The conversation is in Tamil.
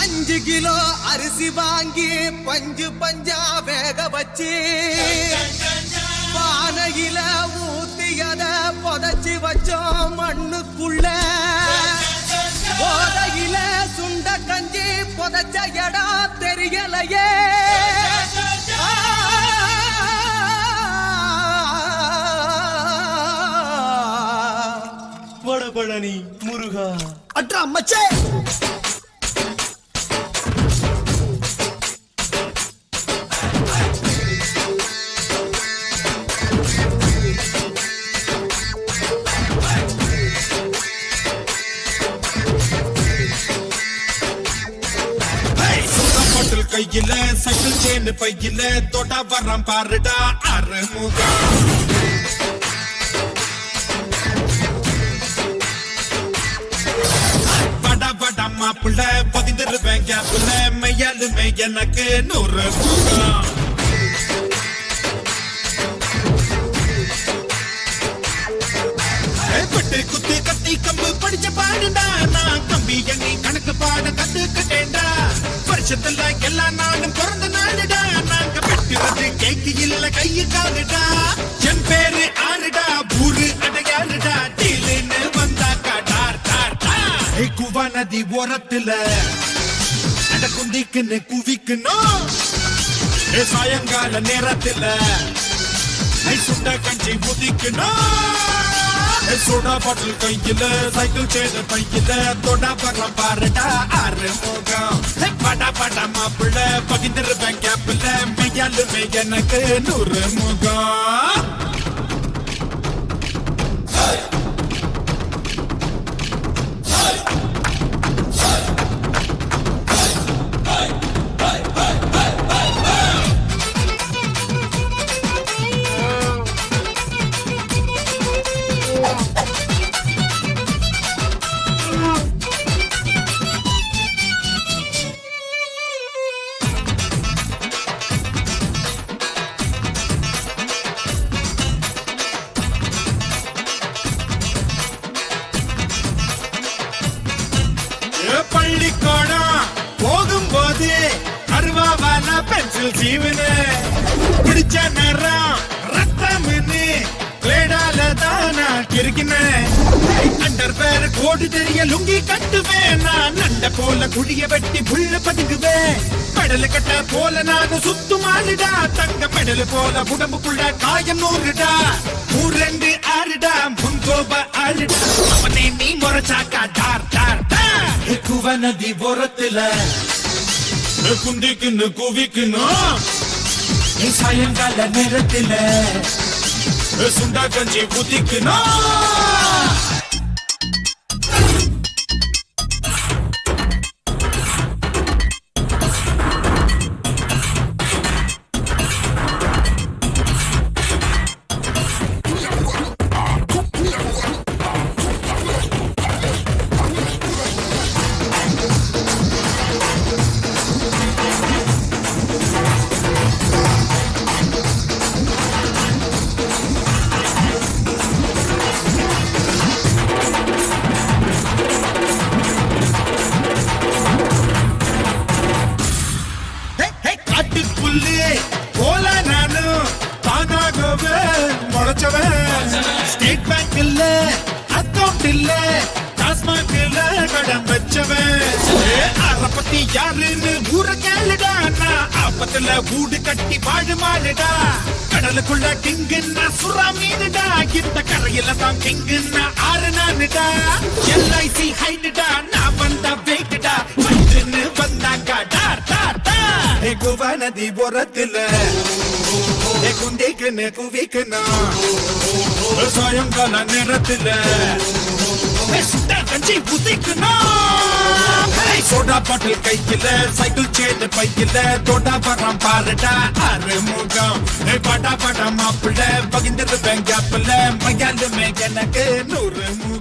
அஞ்சு கிலோ அரிசி வாங்கி பஞ்சு பஞ்சா வேக வச்சு பானையில ஊத்தியத புதைச்சி வச்சோம் மண்ணுக்குள்ள போதையில சுண்ட கஞ்சி புதைச்ச இடம் தெரியலையே வடபழனி முருகா அட்ரா மச்சே பாட்டில் கையில சைக்கிள் சேனு பையில தொட்டா வரம் பாருடா அறுமுகம் பட பட மாப்பிள்ள பதிந்திருவேன் கேப்புல மையாலுமே எனக்கு நூறு முகம் பட்டு குத்து கத்தி கம்பு படிச்ச பாடுடா நான் கம்பி எண்ணி கணக்கு பாட கத்துக்கிட்டேன்டா வருஷத்துல எல்லா நாளும் பிறந்த நாளுடா நாங்க பெற்றுறது கேக்கு இல்ல கையு காலுடா என் பேரு ஆறுடா ஊரு அடையாறுடா டீலுன்னு வந்தாக்கா டார் டார் டார் குவா நதி ஓரத்துல அட குந்திக்குன்னு குவிக்கணும் ஏ சாயங்கால நேரத்துல ஐ சுண்ட கஞ்சி முதிக்கணும் ஏ சோடா பாட்டில் கையில சைக்கிள் சேன பையில தொட பரம் பாருடா ஆறு முகம் ஏ படா படா மாப்பிள்ள பகிர்ந்துருவேன் கேப்பில் மெய்யாலுமே எனக்கு நூறு முகம் ஏ பள்ளிக்கூடம் போகும்போது அருவாவான பென்சில் சீவனு பிடிச்ச நேரம் ரத்தம்னு கிளேடால தான் நான் கிறுக்கினேன் அண்டர் பேர் கோடு தெரிய லுங்கி கட்டுவேன் நான் நண்ட போல குழிய வெட்டி புள்ள பதுங்குவேன் பெடல் கட்ட போல நான் சுத்துமாளுடா தங்க பெடல் போல உடம்புக்குள்ள காயம் நூறுடா ஊர் ரெண்டு ஆறுடா முன்கோப ஆளுடா அவனே நீ முறைச்சாக்கா டார் டார் டார் குவ நதி ஓரத்துல குந்திக்குன்னு குவிக்கணும் நீ சாயங்கால நேரத்துல சுண்டா கஞ்சி குதிக்கணும் காட்டுக்குள்ளே போல நானும் தானாகவே முளைச்சவன் ஸ்டேட் பேங்க் இல்ல அக்கவுண்ட் இல்ல டாஸ்மாக் இல்ல கடன் வச்சவன் அற பத்தி யாருன்னு ஊர கேளுடா நான் ஆபத்துல வீடு கட்டி வாழ மாடுடா கடலுக்குள்ள டிங்குன்னா சுறா மீனுடா இந்த கரையில தான் டிங்குன்னா ஆறு நானுடா எல்ஐசி ஹைடுடா நான் வந்த வெயிட்டுடா வயிற்றுன்னு வந்தாங்க டார் டார் டார் ஏ குவா நதி ஓரத்துல ஏ குண்டிக்குன்னு குவிக்கணும் சாயங்கால நேரத்துல ஏ சுட்டா கஞ்சி புதிக்கணும் சோடா பாட்டில் கையில சைக்கிள் சேது பையில தோட்டா பரம் பாருடா ஆறு முகம் ஏ படா படா மாப்பிள்ள பகிர்ந்துருவேன் கேப்பில் மையாலுமே எனக்கு நூறு முகம்